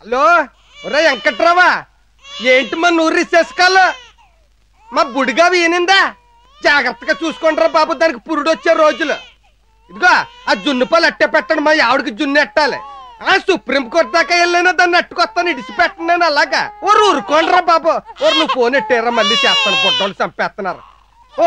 Hello ఒరే వెంకట్రావా ఏంటి మా నూరు రిసేసుకోవాలి మా బుడిగా వీనిందా జాగ్రత్తగా చూసుకోండిరా బాబు దానికి పురుడు వచ్చే రోజులు ఇదిగో ఆ జున్ను పాలు అట్టే పెట్టండి మా ఆవిడకి జున్ను ఎట్టాలి ఆ సుప్రీం కోర్టు దాకా వెళ్ళినా దాన్ని అట్టుకొస్తాను ఇడిచి పెట్టండి నేను అలాగా ఓరు ఊరుకోండిరా బాబు ఓరు నువ్వు ఫోన్ ఎట్టేరా మళ్ళీ చేస్తాను బుడ్డోళ్ళు చంపేస్తున్నారు ఓ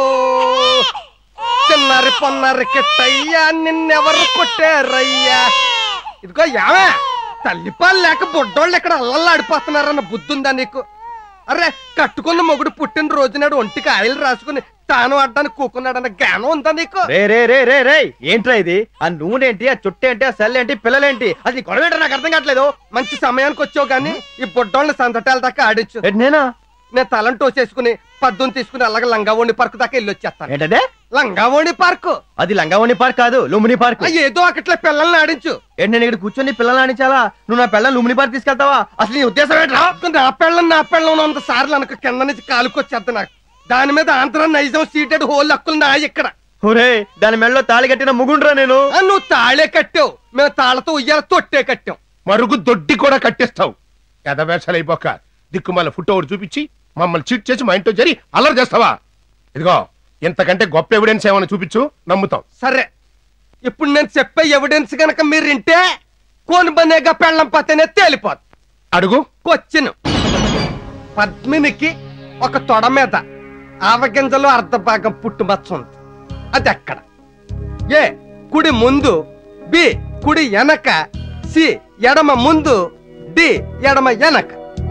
చిన్నారి పొన్నారి కిట్టయ్యా నిన్నెవరు కొట్టారయ్యా ఇదిగో యావే తల్లిపాలు లేక బుడ్డోళ్ళు ఇక్కడ అల్లల్లాడిపోతున్నారన్న బుద్ధి ఉందా నీకు అరే కట్టుకున్న మొగుడు పుట్టిన రోజు నాడు ఒంటికి ఆయిల్ రాసుకుని తాను ఆడడానికి కూకున్నాడన్న జ్ఞానం ఉందా నీకు రే రే రే రే రే ఏంట్రా ఇది ఆ నూనె ఏంటి ఆ చుట్టూ ఏంటి ఆ సెల్ ఏంటి పిల్లలేంటి అది నీ గొడవ ఏంటో నాకు అర్థం కావట్లేదు మంచి సమయానికి వచ్చావు గానీ ఈ బుడ్డోళ్ళని సందటాల దాకా ఆడించు ఏంటి నేనా నేను తలం టోసేసుకుని పద్దుని తీసుకుని అలాగే లంగావోణి పార్క్ దాకా వెళ్ళి వచ్చేస్తాను ఏంటదే లంగావోణి పార్క్ అది లంగావణి పార్క్ కాదు లుంబిని పార్క్ ఏదో అక్కట్లే పిల్లల్ని ఆడించు ఏంటి నేను ఇక్కడ కూర్చొని పిల్లల్ని ఆడించాలా నువ్వు నా పిల్లల్ని లుంబిని పార్క్ తీసుకెళ్తావా అసలు నీ ఉద్దేశం ఏంట్రా నా పెళ్ళం నా పెళ్ళం వంద సార్లు అనుకో కింద నుంచి కాలుకొచ్చేద్ది నాకు దాని మీద ఆంధ్ర నైజం సీటెడ్ హోల్ హక్కులు నా ఇక్కడ ఒరే దాని మెడలో తాళి కట్టిన ముగుండ్రా నేను ఆ, నువ్వు తాళే కట్టావు మేము తాళతో ఉయ్యాల తొట్టే కట్టాం మరుగు దొడ్డి కూడా కట్టిస్తావు ఎదవేషాలు అయిపోక దిక్కుమాల ఫోటో ఒకటి చూపించి మమ్మల్ని చీట్ చేసి మా ఇంట్లో జరి అల్లరి చేస్తావా ఇదిగో ఇంతకంటే గొప్ప ఎవిడెన్స్ ఏమైనా చూపించు నమ్ముతాం సరే ఇప్పుడు నేను చెప్పే ఎవిడెన్స్ గనక మీరు వింటే కోని బనేగా పెళ్ళం పతనే తేలిపోదు అడుగు కొచ్చిను పద్మినికి ఒక తొడ మీద ఆవగింజలో అర్ధ భాగం పుట్టుమచ్చ ఉంది అది ఎక్కడ ఏ కుడి ముందు బి కుడి వెనక సి ఎడమ ముందు డి ఎడమ వెనక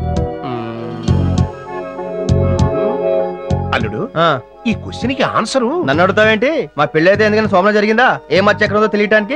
అల్లుడు ఆ, ఈ క్వశ్చన్ కి ఆన్సరు నన్ను అడుగుతావేంటి మా పెళ్ళి అయితే ఎందుకని సోమన జరిగిందా ఏ మచ్చ ఎక్కడ ఉందో తెలియటానికి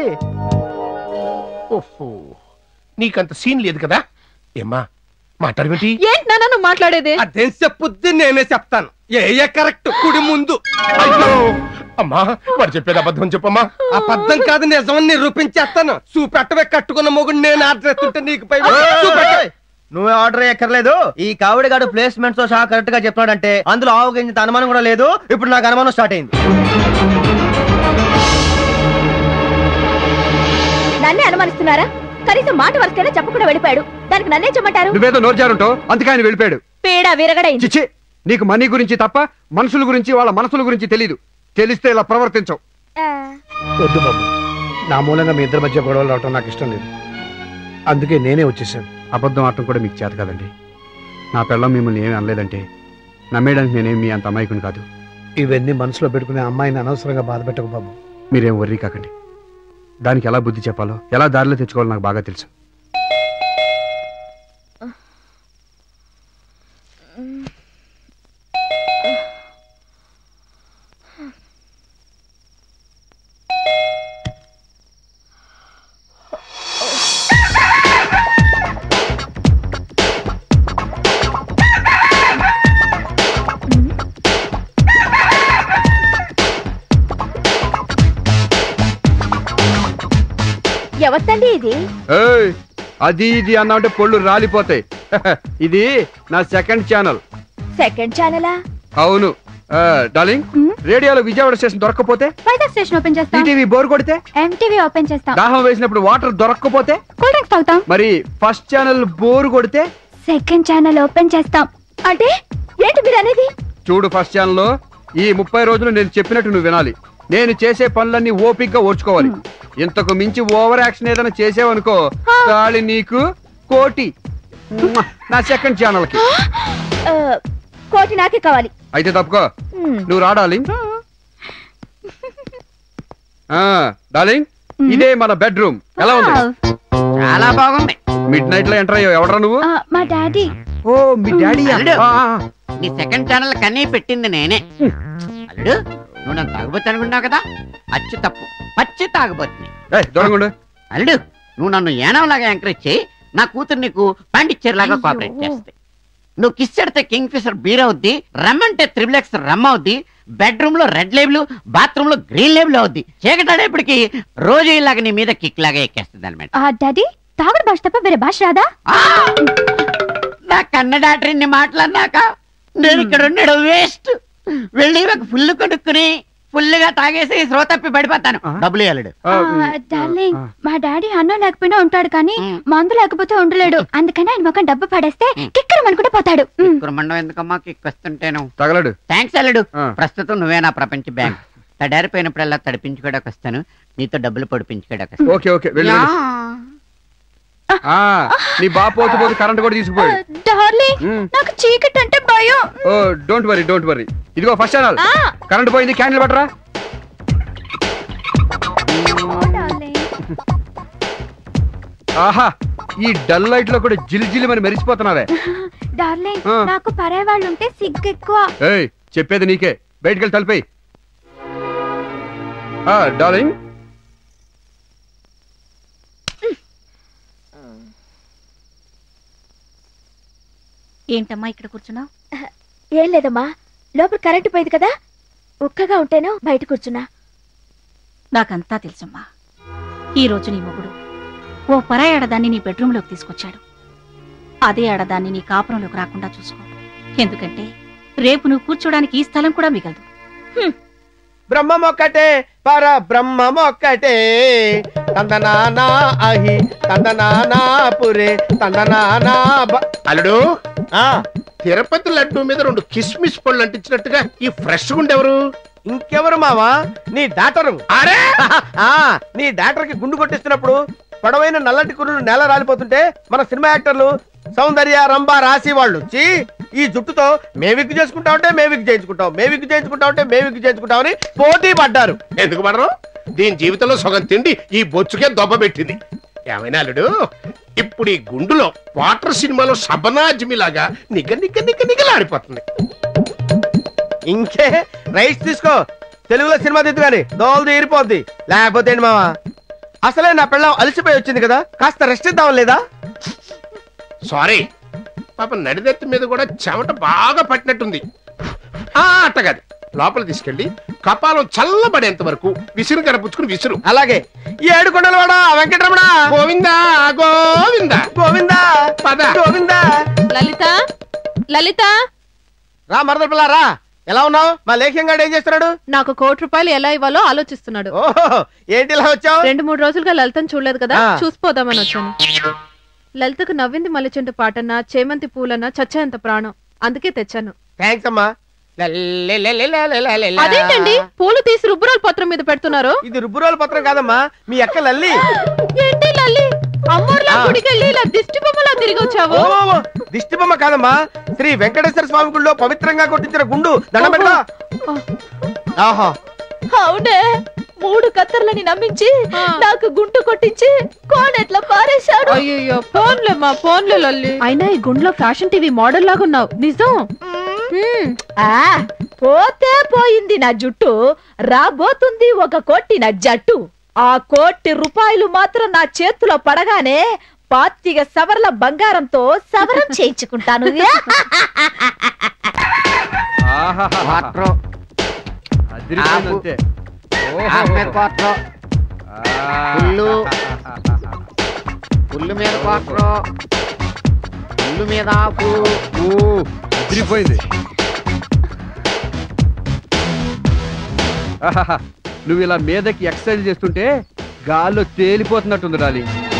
ఓహో నీకంత సీన్ లేదు కదా ఏమ్మా మాట్లాడబెట్టి ఏంటి నాన్న నువ్వు మాట్లాడేది అదేం చెప్పుద్ది నేనే చెప్తాను ఏ ఏ కరెక్ట్ కుడి ముందు అయ్యో అమ్మా వాడు చెప్పేది అబద్ధం చెప్పమ్మా అబద్ధం కాదు నిజమని నిరూపించేస్తాను చూపెట్టవే కట్టుకున్న మొగుడు నేను ఆర్డర్ ఎత్తుంటే నీకు పై చూపెట్టవే నువ్వు ఆర్డర్ ఎక్కర్లేదు ఈ కావిడి గాడు ప్లేస్మెంట్స్ తో సహా కరెక్ట్ గా చెప్పాడంటే అందులో ఆవుగింత అనుమానం కూడా లేదు ఇప్పుడు నాకు అనుమానం స్టార్ట్ అయింది నన్నే అనుమానిస్తున్నారా కనీసం మాట వరకైనా చెప్పకుండా వెళ్ళిపోయాడు దానికి నన్నే చెప్పమంటారు నువ్వేదో నోర్జారుంటావు అందుకే ఆయన వెళ్ళిపోయాడు పేడ విరగడైంది చిచ్చి నీకు మనీ గురించి తప్ప మనుషుల గురించి వాళ్ళ మనసుల గురించి తెలీదు తెలిస్తే ఇలా ప్రవర్తించవు వద్దు బాబు నా మూలంగా మీ ఇద్దరి మధ్య గొడవలు రావటం నాకు ఇష్టం లేదు అందుకే నేనే వచ్చేసాను అబద్ధం ఆడటం కూడా మీకు చేత కదండి నా పిల్లం మిమ్మల్ని ఏమీ అనలేదంటే నమ్మేయడానికి నేనేం మీ అంత అమాయకుని కాదు ఇవన్నీ మనసులో పెట్టుకునే అమ్మాయిని అనవసరంగా బాధ పెట్టకు బాబు మీరేం వర్రీ కాకండి దానికి ఎలా బుద్ధి చెప్పాలో ఎలా దారిలో తెచ్చుకోవాలో నాకు బాగా తెలుసు ఎవరిదండి ఇది ఏయ్ అది ఇది అన్నామంటే పళ్ళు రాలిపోతాయి ఇది నా సెకండ్ ఛానల్ సెకండ్ ఛానలా అవును ఆ, డార్లింగ్ రేడియోలో విజయవాడ స్టేషన్ దొరక్కపోతే వైజాగ్ స్టేషన్ ఓపెన్ చేస్తాం ఈటీవీ బోర్ కొడితే ఎంటీవీ ఓపెన్ చేస్తాం దాహం వేసినప్పుడు వాటర్ దొరక్కపోతే కూల్ డ్రింక్స్ తాగుతాం మరి ఫస్ట్ ఛానల్ బోర్ కొడితే సెకండ్ ఛానల్ ఓపెన్ చేస్తాం అంటే ఏంటి మీరు అనేది చూడు ఫస్ట్ ఛానల్లో ఈ ముప్పై రోజులు నేను చెప్పినట్టు నువ్వు వినాలి నేను చేసే పనులన్నీ ఓపిక్ గా ఓర్చుకోవాలి ఇంతకు మించి ఓవర్ యాక్షన్ ఏదైనా చేసేవనుకో తాళి నీకు కోటి మ్మ్. నా సెకండ్ ఛానల్ కి ఆ, కోటి నాకే కావాలి అయితే తప్పుకో మ్మ్. నువ్వు రా డార్లింగ్ ఆ, డార్లింగ్ ఇదే మన బెడ్రూమ్ ఎలా ఉంది చాలా బాగుంది మిడ్ నైట్ లో ఎంటర్ అయ్యావు ఎవడరా నువ్వు ఆ, మా డాడీ ఓ మీ డాడీ అల్లుడు. నీ సెకండ్ ఛానల్ కన్నీ పెట్టింది నేనే అల్లుడు నువ్వు నన్ను తాగుబోతు అనుకున్నావు కదా అచ్చు తప్పు పచ్చి తాగుబోతుని దొరకండు అల్లుడు నువ్వు నన్ను ఏనంలాగా ఎంకరేజ్ చేయి నా కూతురు నీకు పాండిచ్చేరి లాగా కోఆపరేట్ చేస్తాయి నువ్వు కిస్ ఎడితే కింగ్ ఫిషర్ బీర్ అవుద్ది రమ్మంటే త్రిబుల్ ఎక్స్ రమ్ అవుద్ది బెడ్రూమ్ లో రెడ్ లేబుల్ బాత్రూమ్ లో గ్రీన్ లేబుల్ అవుద్ది చీకటాడేపటికి రోజు ఇలాగ నీ మీద కిక్ లాగా ఎక్కేస్తుంది అనమాట ఆ డాడీ తాగుడు భాష తప్ప వేరే భాష రాదా నా కన్నడాటరి ఇన్ని మాట్లాడినాక నేను ఇక్కడ ఉండడం వేస్ట్ వెళ్ళి ఒక ఫుల్ కొనుక్కుని ఫుల్గా తాగేసి శ్రో తప్పి పడిపోతాను డబ్బులు ఇవ్వలేడు ఆ, డార్లింగ్ ఆ. మా డాడీ అన్నం లేకపోయినా ఉంటాడు కానీ మ్. మందు లేకపోతే ఉండలేడు అందుకని ఆయన మొక్క డబ్బు పడేస్తే కిక్కరం అనుకుంటే పోతాడు మ్. కురమండం ఎందుకమ్మా కిక్ వస్తుంటేను తగలడు థ్యాంక్స్ అల్లుడు ఆ. ప్రస్తుతం నువ్వే నా ప్రపంచ బ్యాంక్ తడారిపోయినప్పుడల్లా తడిపించుకోవడానికి వస్తాను నీతో డబ్బులు పొడిపించుకోవడానికి వస్తాను ఓకే ఓకే వెళ్ళు వెళ్ళు. ఆ, నీ బాబు పోతూ పోతూ కరెంట్ కూడా తీసుకుపోయాడు డార్లింగ్ మ్. నాకు చీకటి అంటే భయం ఓ డోంట్ వరీ డోంట్ వరీ ఇదిగో ఫస్ట్ ఛానల్ ఆ. కరెంట్ పోయింది క్యాండిల్ పట్టరా డార్లింగ్ ఆహా ఈ డల్ లైట్ లో కూడా జిల్ జిల్ మరి మెరిసిపోతున్నావే డార్లింగ్ ఆ. నాకు పరే వాళ్ళు ఉంటే సిగ్గు ఎక్కువ ఏయ్ చెప్పేది నీకే బయటికి వెళ్ళి తలిపేయి డార్లింగ్ ఏంటమ్మా ఇక్కడ కూర్చున్నావు ఏం లేదమ్మా లోపల కరెంటు పోయింది కదా ఉక్కగా ఉంటేను బయట కూర్చున్నా నాకంతా తెలుసమ్మా ఈ రోజు నీ మొగుడు ఓ పరాయి ఆడదాన్ని నీ బెడ్రూమ్లోకి తీసుకొచ్చాడు అదే ఆడదాన్ని నీ కాపురంలోకి రాకుండా చూసుకో ఎందుకంటే రేపు నువ్వు కూర్చోడానికి ఈ స్థలం కూడా మిగలదు బ్రహ్మం ఒక్కటే పర బ్రహ్మం ఒక్కటే తందనానా అహి తందనానా పురే తందనానా బ- అల్లుడు ఆ తిరుపతి లడ్డు మీద రెండు కిస్మిస్ పళ్ళు అంటించినట్టుగా ఈ ఫ్రెష్ గుండెవరు ఇంకెవరు మావా నీ డాక్టరు అరే ఆ నీ డాక్టర్ కి గుండు కొట్టిస్తున్నప్పుడు పొడవైన నల్లటి కుర్రులు నేల రాలిపోతుంటే మన సినిమా యాక్టర్లు సౌందర్య రంభ రాసి వాళ్ళు వచ్చి ఈ జుట్టుతో మేవిగ్గు చేసుకుంటా ఉంటే మేవిగ్గు చేయించుకుంటాం మేవిగ్గు చేయించుకుంటా ఉంటే మేవిగ్గు చేయించుకుంటామని పోటీ పడ్డారు ఎందుకు పడరు దీని జీవితంలో సగం తిండి ఈ బొచ్చుకే దొబ్బ పెట్టింది ఏమైనా అల్లుడు ఇప్పుడు ఈ గుండులో వాటర్ సినిమాలో సబనాజ్మిలాగా నిగ నిగ నిగ నిగలాడిపోతుంది ఇంకే రైట్స్ తీసుకో తెలుగులో సినిమా దిద్దు కానీ దోలు తీరిపోద్ది లేకపోతే ఏంటి మావా అసలే నా పిల్లం అలసిపోయి వచ్చింది కదా కాస్త రెస్ట్ ఇద్దాం లేదా సారీ పాప నడిదెత్తి మీద కూడా చెమట బాగా పట్టినట్టుంది ఆ అట్టగది లోపల తీసుకెళ్ళి కపాలం చల్లబడేంత వరకు విసిరు కరపుచ్చుకుని విసురు అలాగే ఈ ఏడు కొండల వాడ వెంకటరమణ గోవిందా గోవిందా గోవిందా పద. గోవిందా లలిత లలిత రా మరదల పిల్ల రా ఎలా ఉన్నావు మా లేఖ్యం గారు ఏం చేస్తున్నాడు నాకు కోటి రూపాయలు ఎలా ఇవ్వాలో ఆలోచిస్తున్నాడు ఓహో ఏంటి ఇలా వచ్చావు రెండు మూడు రోజులుగా లలితను చూడలేదు కదా ఆ. చూసిపోదామని వచ్చాను లలితకు నవ్వింది మల్లెచెండు పాటన్నా చేమంతి పూలన్నా చచ్చేంత ప్రాణం అందుకే తెచ్చాను థ్యాంక్స్ అమ్మా లల్లెలెలెలెలెలెలెల. అదేంటండి పూలు తీసి రుబ్బురాల పత్రం మీద పెడుతున్నారు ఇది రుబ్బురోల పత్రం కాదమ్మా మీ అక్క లల్లి ఏంటి లల్లి అమ్మోర్లా ఆ. గుడికెళ్ళి ఇలా దిష్టి బొమ్మలా తిరిగి వచ్చావు ఓ, ఓ, ఓ, దిష్టి బొమ్మ కాదమ్మా శ్రీ వెంకటేశ్వర స్వామి గుడిలో పవిత్రంగా కొట్టించిన గుండు దండం పెట్టుకో ఆహా అవునే మూడు కత్తర్లని నమ్మించి ఆ. నాకు గుంటు కొట్టించి కోనెట్లా పారేశాడు అయ్యో ఫోన్లే మా ఫోన్లే లల్లి అయినా ఈ గుండ్లో ఫ్యాషన్ టీవీ మోడల్ లాగా ఉన్నావు నిజం హ్మ్. ఆ పోతే పోయింది నా జుట్టు రాబోతుంది ఒక కోటి నా జట్టు ఆ కోటి రూపాయలు మాత్రం నా చేతిలో పడగానే పాతిక సవర్ల బంగారంతో సవరం చేయించుకుంటాను ఆహాహాహా. వాటర్ అదిరిపోయింది ఆపు. అంతే ఆహ్మద్ వాటర్ పుల్లు. ఆహాహాహా. పుల్లు మీద వాటర్ పుల్లు మీద ఆకు ఓ, అదిరిపోయింది ఆహాహా. నువ్వు ఇలా మీదకి ఎక్సర్సైజ్ చేస్తుంటే గాల్లో తేలిపోతున్నట్టుంది డాలి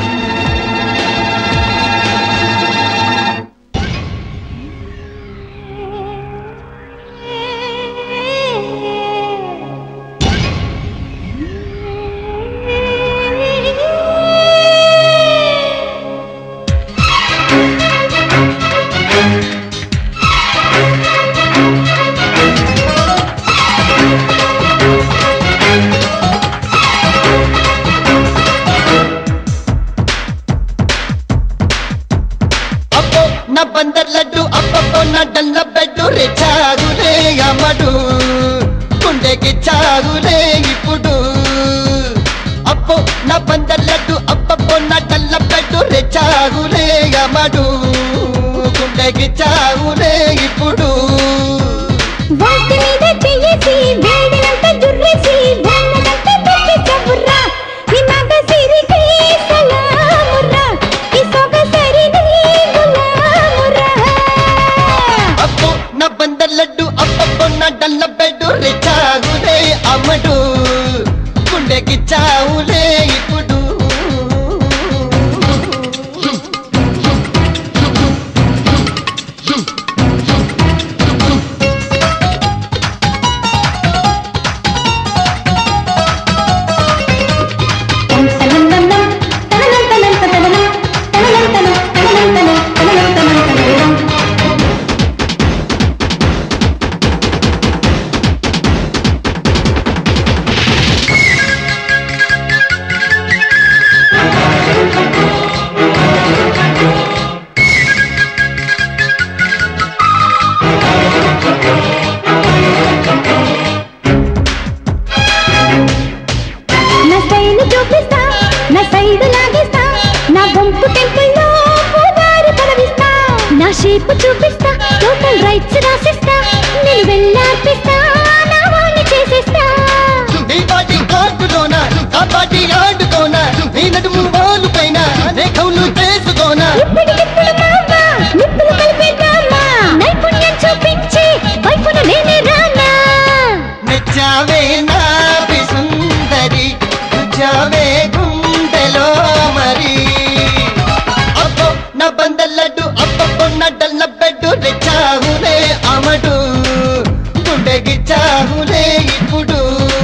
అబ్బో నా బందర్ లడ్డు అబ్బబ్బో నా డల్ల బెడ్డు రే చాగులే అమ్మడు గుండెకి చాగులే ఇప్పుడు అబ్బో నా బందర్ లడ్డు అబ్బబ్బో నా డల్ల బెడ్డు రే చాగులే అమ్మడు గుండెకి చాగులే ఇప్పుడు ఒంటి మీద చెయ్యేసి వేడినంత జుర్రేసి బొమ్మనంత పెట్టేసవుర్రా ఈ మగ సిరికి సలాముర్రా ఈ సొగసరి గులాముర్రా అబ్బో నా బందర్ లడ్డు అబ్బబ్బో నా డల్ల బెడ్డు రే చాగులే అమ్మడు వైపు చూపిస్తా టోటల్ రైట్స్ రాసిస్తా నేను వెళ్ళార్పిస్తా నా వాణ్ణి చేసేస్తా నీ పాటి కార్డులోన కబడ్డీ ఆడుకోన నీ నడుము వాలు పైన రేఖలు చేసుకోన ఇప్పటికిప్పుడు మామ నిప్పులు కలిపేద్దామా నైపుణ్యం చూపించి వైపున నేనే రానా మెచ్చావే నా సుందరి రుచావే గుండెలో మరి అబ్బో నా బందల్లడ్డు అబ్బబ్బో నా డల్ల బెడ్డు రెచ్చావులే అమడు గుండె గిచ్చావులే ఇప్పుడు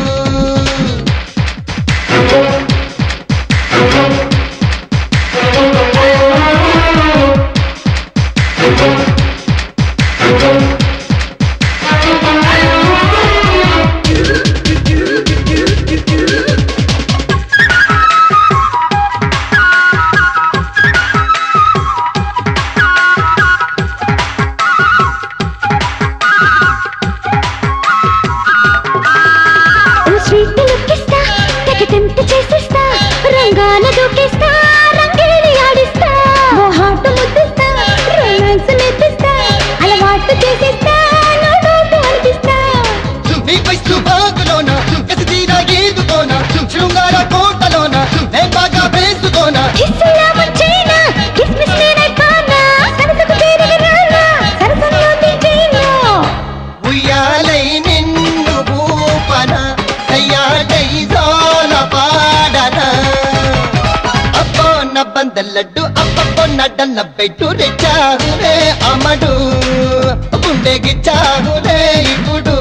ఓ స్వీట్ లుక్కిస్తా తెగ టెంప్ట్ చేసేస్తా రంగాల దూకేస్తా రంగేలి ఆడిస్తా ఓ హాట్ ముద్దిస్తా రొమాన్స్ నేర్పిస్తా అలవాటు చేసేస్తా నో డౌట్ అనిపిస్తా నీ వయసు బాగులోన కసి తీరా ఈదుకోన శృంగార కోటలోన నే బాగా వేసుకోన కిస్సులా ముంచేనా కిస్మిస్ నేనైపోనా సరసకు చేరిన రానా సరసంలో దించేను ఉయ్యాలై నిన్ను భూపన సయ్యాటై జోల పాడన అబ్బో నా బందల్లడ్డు అబ్బబ్బో నా డల్ల పెట్టు రెచ్చాహులే అమడు గుండె గిచ్చాహులే ఇప్పుడు